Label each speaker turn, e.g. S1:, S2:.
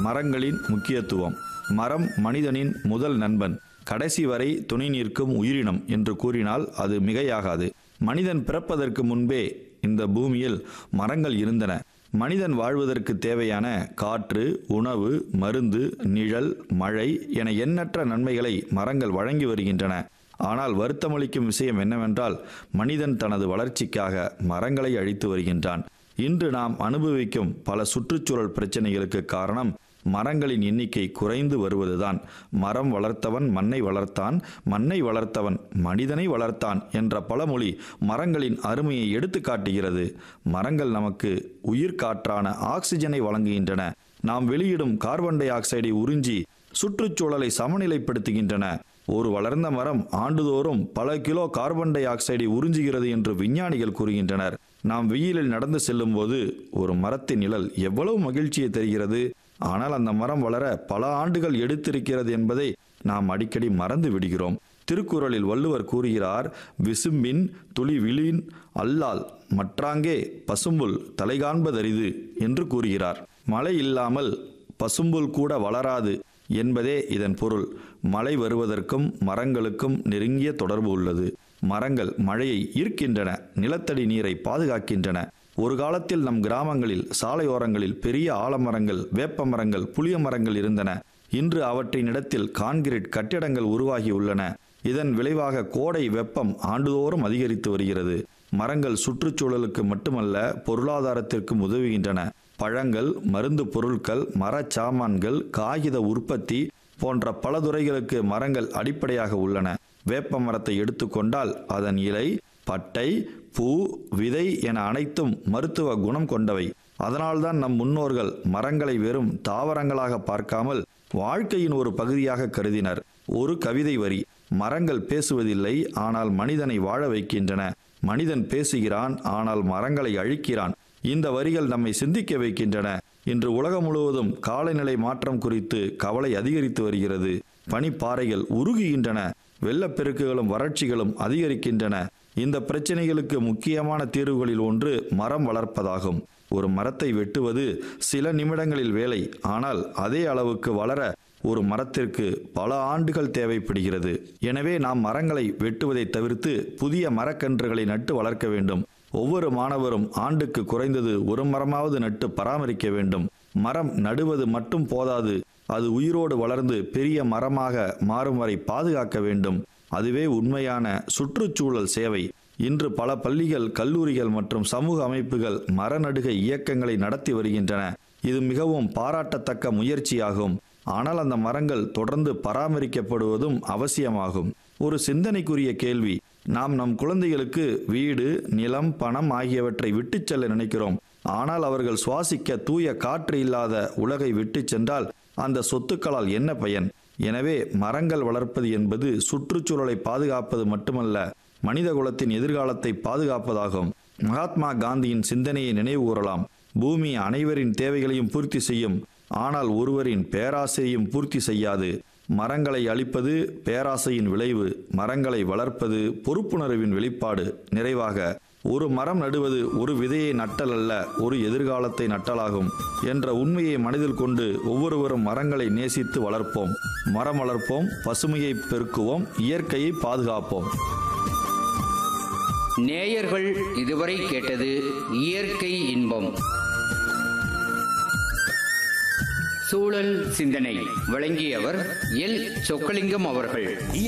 S1: மரங்களின் முக்கியத்துவம் மரம் மனிதனின் முதல் நண்பன் கடைசி வரை துணை நிற்கும் உயிரினம் என்று கூறினால் அது மிகையாகாது மனிதன் பிறப்பதற்கு முன்பே இந்த பூமியில் மரங்கள் இருந்தன மனிதன் வாழ்வதற்கு தேவையான காற்று உணவு மருந்து நிழல் மழை என எண்ணற்ற நன்மைகளை மரங்கள் வழங்கி வருகின்றன ஆனால் வருத்தமளிக்கும் விஷயம் என்னவென்றால் மனிதன் தனது வளர்ச்சிக்காக மரங்களை அழித்து வருகின்றான் இன்று நாம் அனுபவிக்கும் பல சுற்றுச்சூழல் பிரச்சனைகளுக்கு காரணம் மரங்களின் எண்ணிக்கை குறைந்து வருவதுதான் மரம் வளர்த்தவன் மண்ணை வளர்த்தான் மண்ணை வளர்த்தவன் மனிதனை வளர்த்தான் என்ற பழமொழி மரங்களின் அருமையை எடுத்து காட்டுகிறது மரங்கள் நமக்கு உயிர் காற்றான ஆக்சிஜனை வழங்குகின்றன நாம் வெளியிடும் கார்பன் டை ஆக்சைடை உறிஞ்சி சுற்றுச்சூழலை சமநிலைப்படுத்துகின்றன ஒரு வளர்ந்த மரம் ஆண்டுதோறும் பல கிலோ கார்பன் டை ஆக்சைடை உறிஞ்சுகிறது என்று விஞ்ஞானிகள் கூறுகின்றனர் நாம் வெயிலில் நடந்து செல்லும்போது ஒரு மரத்தின் நிழல் எவ்வளவு மகிழ்ச்சியை தருகிறது ஆனால் அந்த மரம் வளர பல ஆண்டுகள் எடுத்திருக்கிறது என்பதை நாம் அடிக்கடி மறந்து விடுகிறோம் திருக்குறளில் வள்ளுவர் கூறுகிறார் விசும்பின் துளி விழின் அல்லால் மற்றாங்கே பசும்புல் தலைகாண்பதரிது என்று கூறுகிறார் மழை இல்லாமல் பசும்புல் கூட வளராது என்பதே இதன் பொருள் மழை வருவதற்கும் மரங்களுக்கும் நெருங்கிய தொடர்பு உள்ளது மரங்கள் மழையை ஈர்க்கின்றன நிலத்தடி நீரை பாதுகாக்கின்றன ஒரு காலத்தில் நம் கிராமங்களில் சாலையோரங்களில் பெரிய ஆலமரங்கள் வேப்ப மரங்கள் புளிய மரங்கள் இருந்தன இன்று அவற்றின் இடத்தில் கான்கிரீட் கட்டிடங்கள் உருவாகி உள்ளன இதன் விளைவாக கோடை வெப்பம் ஆண்டுதோறும் அதிகரித்து வருகிறது மரங்கள் சுற்றுச்சூழலுக்கு மட்டுமல்ல பொருளாதாரத்திற்கும் உதவுகின்றன பழங்கள் மருந்து பொருட்கள் மரச்சாமான்கள் காகித உற்பத்தி போன்ற பல துறைகளுக்கு மரங்கள் அடிப்படையாக உள்ளன வேப்ப மரத்தை எடுத்துக்கொண்டால் அதன் இலை பட்டை பூ விதை என அனைத்தும் மருத்துவ குணம் கொண்டவை அதனால்தான் நம் முன்னோர்கள் மரங்களை வெறும் தாவரங்களாக பார்க்காமல் வாழ்க்கையின் ஒரு பகுதியாக கருதினர் ஒரு கவிதை வரி மரங்கள் பேசுவதில்லை ஆனால் மனிதனை வாழ வைக்கின்றன மனிதன் பேசுகிறான் ஆனால் மரங்களை அழிக்கிறான் இந்த வரிகள் நம்மை சிந்திக்க வைக்கின்றன இன்று உலகம் முழுவதும் காலநிலை மாற்றம் குறித்து கவலை அதிகரித்து வருகிறது பனிப்பாறைகள் உருகுகின்றன வெள்ளப்பெருக்குகளும் வறட்சிகளும் அதிகரிக்கின்றன இந்த பிரச்சனைகளுக்கு முக்கியமான தீர்வுகளில் ஒன்று மரம் வளர்ப்பதாகும் ஒரு மரத்தை வெட்டுவது சில நிமிடங்களில் வேலை ஆனால் அதே அளவுக்கு வளர ஒரு மரத்திற்கு பல ஆண்டுகள் தேவைப்படுகிறது எனவே நாம் மரங்களை வெட்டுவதை தவிர்த்து புதிய மரக்கன்றுகளை நட்டு வளர்க்க வேண்டும் ஒவ்வொரு மாணவரும் ஆண்டுக்கு குறைந்தது ஒரு மரமாவது நட்டு பராமரிக்க வேண்டும் மரம் நடுவது மட்டும் போதாது அது உயிரோடு வளர்ந்து பெரிய மரமாக மாறும் வரை பாதுகாக்க வேண்டும் அதுவே உண்மையான சுற்றுச்சூழல் சேவை இன்று பல பள்ளிகள் கல்லூரிகள் மற்றும் சமூக அமைப்புகள் மரநடுகை இயக்கங்களை நடத்தி வருகின்றன இது மிகவும் பாராட்டத்தக்க முயற்சியாகும் ஆனால் அந்த மரங்கள் தொடர்ந்து பராமரிக்கப்படுவதும் அவசியமாகும் ஒரு சிந்தனைக்குரிய கேள்வி நாம் நம் குழந்தைகளுக்கு வீடு நிலம் பணம் ஆகியவற்றை விட்டுச் செல்ல நினைக்கிறோம் ஆனால் அவர்கள் சுவாசிக்க தூய காற்று இல்லாத உலகை விட்டுச் சென்றால் அந்த சொத்துக்களால் என்ன பயன் எனவே மரங்கள் வளர்ப்பது என்பது சுற்றுச்சூழலை பாதுகாப்பது மட்டுமல்ல மனித குலத்தின் எதிர்காலத்தை பாதுகாப்பதாகும் மகாத்மா காந்தியின் சிந்தனையை நினைவு கூறலாம் பூமி அனைவரின் தேவைகளையும் பூர்த்தி செய்யும் ஆனால் ஒருவரின் பேராசையையும் பூர்த்தி செய்யாது மரங்களை அழிப்பது பேராசையின் விளைவு மரங்களை வளர்ப்பது பொறுப்புணர்வின் வெளிப்பாடு நிறைவாக ஒரு மரம் நடுவது ஒரு விதையை நட்டல் அல்ல ஒரு எதிர்காலத்தை நட்டலாகும் என்ற உண்மையை மனதில் கொண்டு ஒவ்வொருவரும் மரங்களை நேசித்து வளர்ப்போம் மரம் வளர்ப்போம் பசுமையை பெருக்குவோம் இயற்கையை பாதுகாப்போம்
S2: நேயர்கள் இதுவரை கேட்டது இயற்கை இன்பம் சூழல் சிந்தனை வழங்கியவர் எல் சொக்கலிங்கம் அவர்கள்